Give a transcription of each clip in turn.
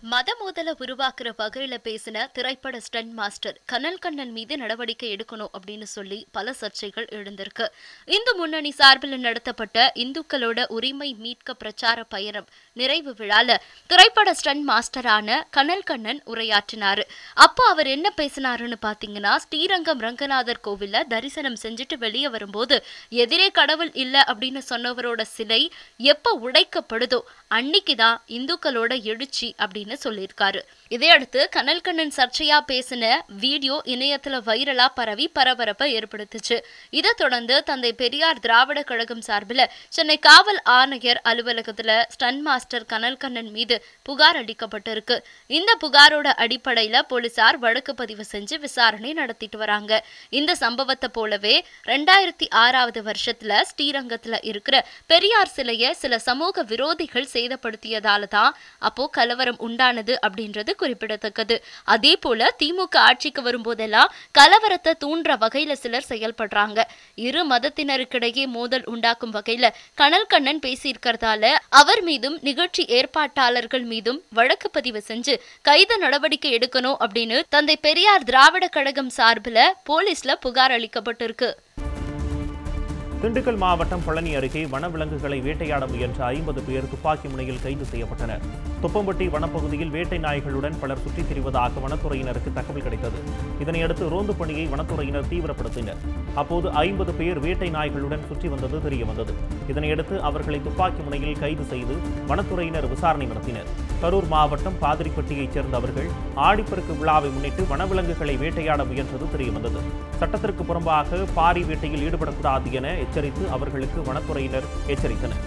மத மோதலை உருவாக்குற வகையில பேசின திரைப்பட ஸ்டண்ட் மாஸ்டர் கனல் கண்ணன் மீது நடவடிக்கை எடுக்கணும் அப்படின்னு சொல்லி பல சர்ச்சைகள் எழுந்திருக்கு இந்து முன்னணி சார்பில் நடத்தப்பட்ட இந்துக்களோட உரிமை மீட்க பிரச்சார பயணம் நிறைவு விழால திரைப்பட ஸ்டண்ட் மாஸ்டரான கனல் கண்ணன் உரையாற்றினாரு அப்போ அவர் என்ன பேசினாருன்னு பாத்தீங்கன்னா ஸ்ரீரங்கம் ரங்கநாதர் கோவில்ல தரிசனம் செஞ்சுட்டு வெளியே வரும்போது எதிரே கடவுள் இல்ல அப்படின்னு சொன்னவரோட சிலை எப்ப உடைக்கப்படுதோ அன்னைக்குதான் இந்துக்களோட எழுச்சி அப்படின்னு சொல்லியிருக்காரு இதையடுத்து கனல் கண்ணன் சர்ச்சையா பேசின வீடியோ இணையத்துல வைரலா பரவி பரபரப்பை ஏற்படுத்துச்சு இதை தொடர்ந்து தந்தை பெரியார் திராவிட கழகம் சார்பில் சென்னை காவல் ஆணையர் அலுவலகத்துல ஸ்டன் மாஸ்டர் கனல் கண்ணன் மீது புகார் அளிக்கப்பட்டிருக்கு இந்த புகாரோட அடிப்படையில போலீசார் வழக்கு பதிவு செஞ்சு விசாரணை நடத்திட்டு வராங்க இந்த சம்பவத்தை போலவே ரெண்டாயிரத்தி ஆறாவது வருஷத்துல ஸ்ரீரங்கத்துல இருக்கிற பெரியார் சிலையை சில சமூக விரோதிகள் சேதப்படுத்தியதால தான் அப்போ கலவரம் உண்டானது அப்படின்றது குறிப்பிடத்தக்கது அதே போல திமுக ஆட்சிக்கு வரும்போதெல்லாம் கலவரத்தை தூண்டுற வகையில சிலர் செயல்படுறாங்க இரு மதத்தினருக்கிடையே மோதல் உண்டாக்கும் வகையில கனல் கண்ணன் பேசியிருக்கிறதால அவர் மீதும் நிகழ்ச்சி ஏற்பாட்டாளர்கள் மீதும் வழக்கு பதிவு செஞ்சு கைது நடவடிக்கை எடுக்கணும் அப்படின்னு தந்தை பெரியார் திராவிட கழகம் சார்பில் போலீஸ்ல புகார் அளிக்கப்பட்டிருக்கு திண்டுக்கல் மாவட்டம் பழனி அருகே வனவிலங்குகளை வேட்டையாட முயன்ற ஐம்பது பேர் துப்பாக்கி முனையில் கைது செய்யப்பட்டனர் துப்பம்பட்டி வனப்பகுதியில் வேட்டை நாய்களுடன் பலர் சுற்றித் திரிவதாக வனத்துறையினருக்கு தகவல் கிடைத்தது இதனையடுத்து ரோந்து பணியை வனத்துறையினர் தீவிரப்படுத்தினர் அப்போது ஐம்பது பேர் வேட்டை நாய்களுடன் சுற்றி வந்தது தெரியவந்தது இதனையடுத்து அவர்களை துப்பாக்கி முனையில் கைது செய்து வனத்துறையினர் விசாரணை நடத்தினர் கரூர் மாவட்டம் பாதிரிப்பட்டியைச் சேர்ந்த அவர்கள் ஆடிப்பெருக்கு விழாவை முன்னிட்டு வனவிலங்குகளை வேட்டையாட முயன்றது தெரியவந்தது சட்டத்திற்கு புறம்பாக பாரி வேட்டையில் ஈடுபடக்கூடாது என எச்சரித்து அவர்களுக்கு வனத்துறையினர் எச்சரித்தனர்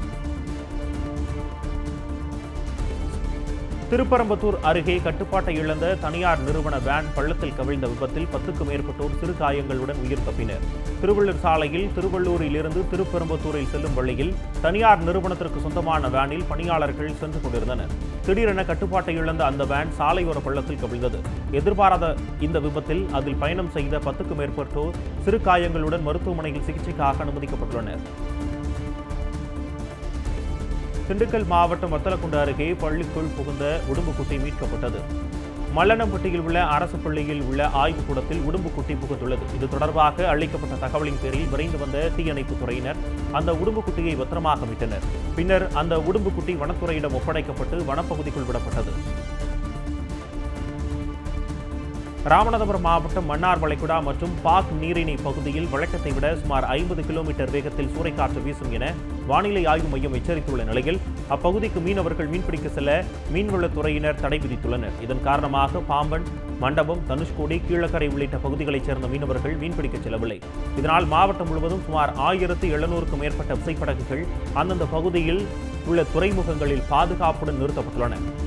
திருப்பரம்பத்தூர் அருகே கட்டுப்பாட்டை இழந்த தனியார் நிறுவன வேன் பள்ளத்தில் கவிழ்ந்த விபத்தில் பத்துக்கும் மேற்பட்டோர் சிறு காயங்களுடன் உயிர் தப்பினர் திருவள்ளூர் சாலையில் திருவள்ளூரிலிருந்து திருப்பெரும்பத்தூரில் செல்லும் வழியில் தனியார் நிறுவனத்திற்கு சொந்தமான வேனில் பணியாளர்கள் சென்று கொண்டிருந்தனர் திடீரென கட்டுப்பாட்டை இழந்த அந்த வேன் சாலையோர பள்ளத்தில் கவிழ்ந்தது எதிர்பாராத இந்த விபத்தில் அதில் பயணம் செய்த பத்துக்கும் மேற்பட்டோர் சிறு காயங்களுடன் மருத்துவமனையில் சிகிச்சைக்காக அனுமதிக்கப்பட்டுள்ளனர் திண்டுக்கல் மாவட்டம் வத்தலக்குண்டு அருகே பள்ளிக்குள் புகுந்த உடும்புக்குட்டி மீட்கப்பட்டது மல்லனம்பட்டியில் உள்ள அரசு பள்ளியில் உள்ள ஆய்வுக்கூடத்தில் உடும்புக்குட்டி புகுந்துள்ளது இது தொடர்பாக அளிக்கப்பட்ட தகவலின் பேரில் விரைந்து வந்த தீயணைப்புத் துறையினர் அந்த உடும்புக்குட்டியை பத்திரமாக மீட்டனர் பின்னர் அந்த உடும்புக்குட்டி வனத்துறையிடம் ஒப்படைக்கப்பட்டு வனப்பகுதிக்குள் விடப்பட்டது ராமநாதபுரம் மாவட்டம் மன்னார் வளைகுடா மற்றும் பாக் நீரிணை பகுதியில் வழக்கத்தை விட சுமார் ஐம்பது கிலோமீட்டர் வேகத்தில் சூறைக்காற்று வீசும் என வானிலை ஆய்வு மையம் எச்சரித்துள்ள நிலையில் அப்பகுதிக்கு மீனவர்கள் மீன்பிடிக்க செல்ல மீன்வளத்துறையினர் தடை விதித்துள்ளனர் இதன் காரணமாக பாம்பன் மண்டபம் தனுஷ்கோடி கீழக்கரை உள்ளிட்ட பகுதிகளைச் சேர்ந்த மீனவர்கள் மீன்பிடிக்க செல்லவில்லை இதனால் மாவட்டம் முழுவதும் சுமார் ஆயிரத்து எழுநூறுக்கும் மேற்பட்ட விசைப்படகுகள் அந்தந்த பகுதியில் உள்ள துறைமுகங்களில் பாதுகாப்புடன் நிறுத்தப்பட்டுள்ளன